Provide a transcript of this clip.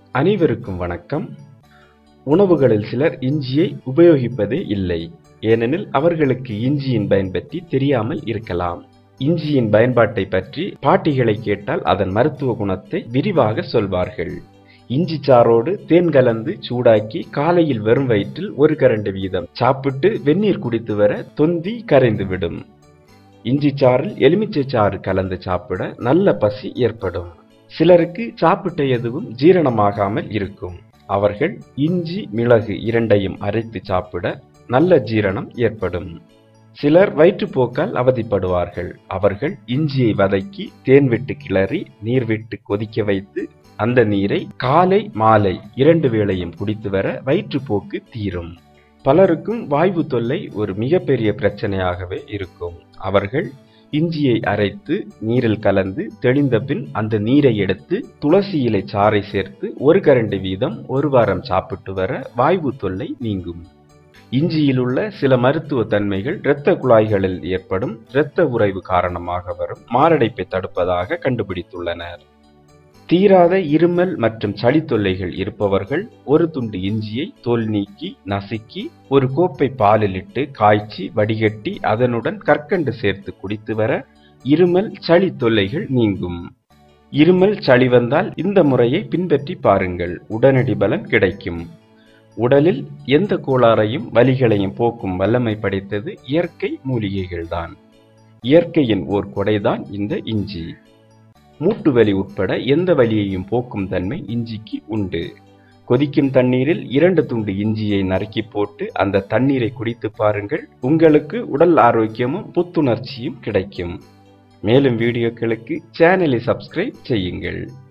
அனைவருக்கும் வணக்கம் உணவுகளில் சிலர் இஞ்சியை உபயோகிப்பதே இல்லை ஏனெனில் அவர்களுக்கு இஞ்சியின் பயன் பற்றி தெரியாமல் இருக்கலாம் இஞ்சியின் பயன்பாட்டை பற்றி பாட்டிகளை கேட்டால் அதன் மருத்துவ குணத்தை விரிவாக சொல்வார்கள் இஞ்சி சாரோடு தேன் கலந்து சூடாக்கி காலையில் வெறும் வயிற்றில் ஒரு கரண்டு வீதம் சாப்பிட்டு வெந்நீர் குடித்து வர தொந்தி கரைந்துவிடும் இஞ்சி சாறில் எலுமிச்சை சாறு கலந்து சாப்பிட நல்ல பசி ஏற்படும் சிலருக்கு சாப்பிட்ட எதுவும் ஜீரணமாகாமல் இருக்கும் அவர்கள் இஞ்சி மிளகு இரண்டையும் அரைத்து சாப்பிட நல்ல ஜீரணம் ஏற்படும் சிலர் வயிற்றுப்போக்கால் அவதிப்படுவார்கள் அவர்கள் இஞ்சியை வதக்கி தேன் விட்டு கிளறி நீர் விட்டு கொதிக்க வைத்து அந்த நீரை காலை மாலை இரண்டு வேளையும் குடித்து வர வயிற்றுப்போக்கு தீரும் பலருக்கும் வாய்வு தொல்லை ஒரு மிகப்பெரிய பிரச்சனையாகவே இருக்கும் அவர்கள் இஞ்சியை அரைத்து நீரில் கலந்து தெளிந்த பின் அந்த நீரை எடுத்து துளசி இலை சாறை சேர்த்து ஒரு கரண்டி வீதம் ஒரு வாரம் சாப்பிட்டு வர வாய்வு தொல்லை நீங்கும் இஞ்சியில் உள்ள சில மருத்துவ தன்மைகள் இரத்த குழாய்களில் ஏற்படும் இரத்த உறைவு காரணமாக வரும் மாரடைப்பை தடுப்பதாக கண்டுபிடித்துள்ளனர் தீராத இருமல் மற்றும் சளி தொல்லைகள் இருப்பவர்கள் ஒரு துண்டு இஞ்சியை தோல் நீக்கி நசுக்கி ஒரு கோப்பை பாலில் இட்டு காய்ச்சி வடிகட்டி அதனுடன் கற்கண்டு சேர்த்து குடித்து வர இருமல் சளி தொல்லைகள் நீங்கும் இருமல் சளி வந்தால் இந்த முறையை பின்பற்றி பாருங்கள் உடனடி பலன் கிடைக்கும் உடலில் எந்த கோளாறையும் வலிகளையும் போக்கும் வல்லமை படைத்தது இயற்கை மூலிகைகள்தான் இயற்கையின் ஓர் கொடைதான் இந்த இஞ்சி மூட்டு வலி உட்பட எந்த வலியையும் போக்கும் தன்மை இஞ்சிக்கு உண்டு கொதிக்கும் தண்ணீரில் இரண்டு துண்டு இஞ்சியை நறுக்கி போட்டு அந்த தண்ணீரை குடித்து பாருங்கள் உங்களுக்கு உடல் ஆரோக்கியமும் புத்துணர்ச்சியும் கிடைக்கும் மேலும் வீடியோக்களுக்கு சேனலை சப்ஸ்கிரைப் செய்யுங்கள்